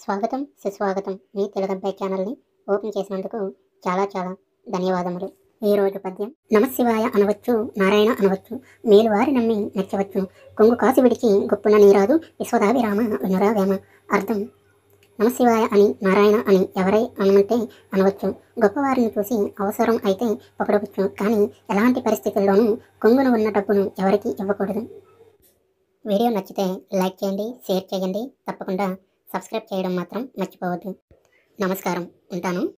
స్వాగతం సుస్వాగతం మీ తెలుగబ్బాయి ఛానల్ని ఓపెన్ చేసినందుకు చాలా చాలా ధన్యవాదములు ఈ రోజు పద్యం నమశివాయ అనవచ్చు నారాయణ అనవచ్చు మేలువారి నమ్మి నచ్చవచ్చు కొంగు కాసి విడిచి గొప్పున నీరాదు విశ్వదాభిరామ వినురావేమ అర్థం నమశివాయ అని నారాయణ అని ఎవరై అనమంటే అనవచ్చు గొప్పవారిని చూసి అవసరం అయితే పొగడవచ్చు కానీ ఎలాంటి పరిస్థితుల్లోనూ కొంగున ఉన్న డబ్బును ఎవరికీ ఇవ్వకూడదు వీడియో నచ్చితే లైక్ చేయండి షేర్ చేయండి తప్పకుండా సబ్స్క్రైబ్ చేయడం మాత్రం మర్చిపోవద్దు నమస్కారం ఉంటాను